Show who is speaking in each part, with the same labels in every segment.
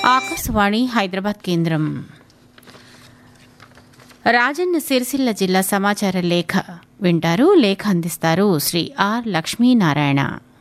Speaker 1: ఆకాశవాణి హైదరాబాద్ కేంద్రం రాజన్న సిరిసిల్ల జిల్లా సమాచార లేఖ వింటారు లేఖ అందిస్తారు శ్రీ ఆర్ లక్ష్మీనారాయణ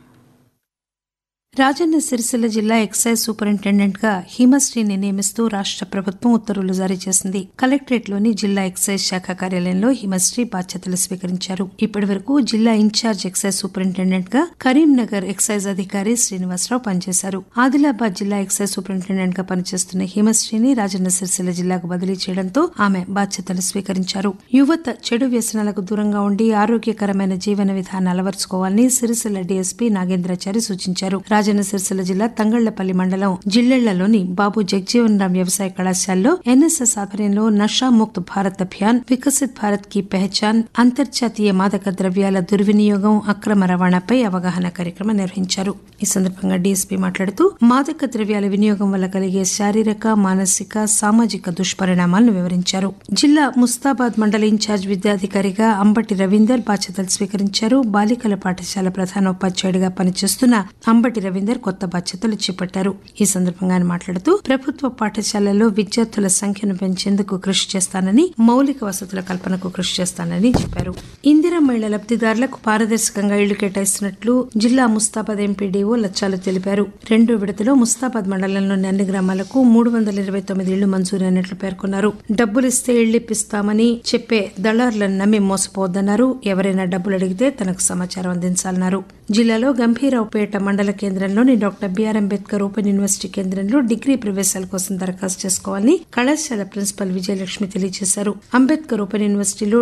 Speaker 2: రాజన్న సిరిసిల్ల జిల్లా ఎక్సైజ్ సూపరింటెండెంట్ గా హిమశ్రీని నియమిస్తూ రాష్ట ప్రభుత్వం ఉత్తర్వులు జారీ చేసింది కలెక్టరేట్ లోని జిల్లా ఎక్సైజ్ శాఖ కార్యాలయంలో హిమశ్రీ బాధ్యతలు స్వీకరించారు ఇప్పటి వరకు జిల్లా ఇన్ఛార్జ్ ఎక్సైజ్ సూపరింటెండెంట్ గా కరీంనగర్ ఎక్సైజ్ అధికారి శ్రీనివాసరావు పనిచేశారు ఆదిలాబాద్ జిల్లా ఎక్సైజ్ సూపరింటెండెంట్ గా పనిచేస్తున్న హిమశ్రీని రాజన్న సిరిసిల్ల జిల్లాకు బదిలీ చేయడంతో ఆమె బాధ్యతలు స్వీకరించారు యువత చెడు వ్యసనాలకు దూరంగా ఉండి ఆరోగ్యకరమైన జీవన విధానం అలవర్చుకోవాలని సిరిసిల్ల డీఎస్పీ నాగేంద్రాచారి సూచించారు రాజన్న సిరిసిల్ల జిల్లా తంగళ్లపల్లి మండలం జిల్లెళ్లలోని బాబు జగ్జీవన్ రామ్ వ్యవసాయ కళాశాలలో ఎన్ఎస్ఎస్ ఆధ్వర్యంలో నషా ముక్త్ భారత్ అభియాన్ వికసిత్ భారత్ కి పెహచాన్ అంతర్జాతీయ మాదక ద్రవ్యాల దుర్వినియోగం అక్రమ రవాణాపై అవగాహన కార్యక్రమం నిర్వహించారు ఈ సందర్భంగా డీఎస్పీ మాట్లాడుతూ మాదక ద్రవ్యాల వినియోగం వల్ల కలిగే శారీరక మానసిక సామాజిక దుష్పరిణామాలను వివరించారు జిల్లా ముస్తాబాద్ మండల ఇన్ఛార్జ్ విద్యాధికారిగా అంబటి రవీందర్ బాధ్యతలు స్వీకరించారు బాలికల పాఠశాల ప్రధానోపాధ్యాయుడిగా పనిచేస్తున్న అంబటి రవీందర్ కొత్త బాధ్యతలు చేపట్టారు ఈ సందర్భంగా ఆయన మాట్లాడుతూ ప్రభుత్వ పాఠశాలల్లో విద్యార్థుల సంఖ్యను పెంచేందుకు కృషి చేస్తానని మౌలిక వసతుల కల్పనకు కృషి చేస్తానని చెప్పారు ఇందిరా మహిళ లబ్దిదారులకు పారదర్శకంగా ఇళ్లు కేటాయిస్తున్నట్లు జిల్లా ముస్తాబాద్ ఎంపీడీఓ లచ్చాలు తెలిపారు రెండో విడతలో ముస్తాబాద్ మండలంలోని అన్ని గ్రామాలకు మూడు వందల ఇరవై తొమ్మిది ఇళ్లు మంజూరైనట్లు పేర్కొన్నారు డబ్బులిస్తే ఇళ్లిప్పిస్తామని చెప్పే దళారులను నమ్మి మోసపోవద్దన్నారు ఎవరైనా డబ్బులు అడిగితే తనకు సమాచారం అందించాలన్నారు జిల్లాలో గంభీరావుపేట మండల కేంద్రంలోని doctor BR Ambedkar open university కేంద్రంలో డిగ్రీ ప్రవేశాల కోసం దరఖాస్తు చేసుకోవాలని కళాశాల ప్రిన్సిపల్ విజయలక్ష్మి తెలియజేశారు అంబేద్కర్ ఓపెన్ యూనివర్సిటీలో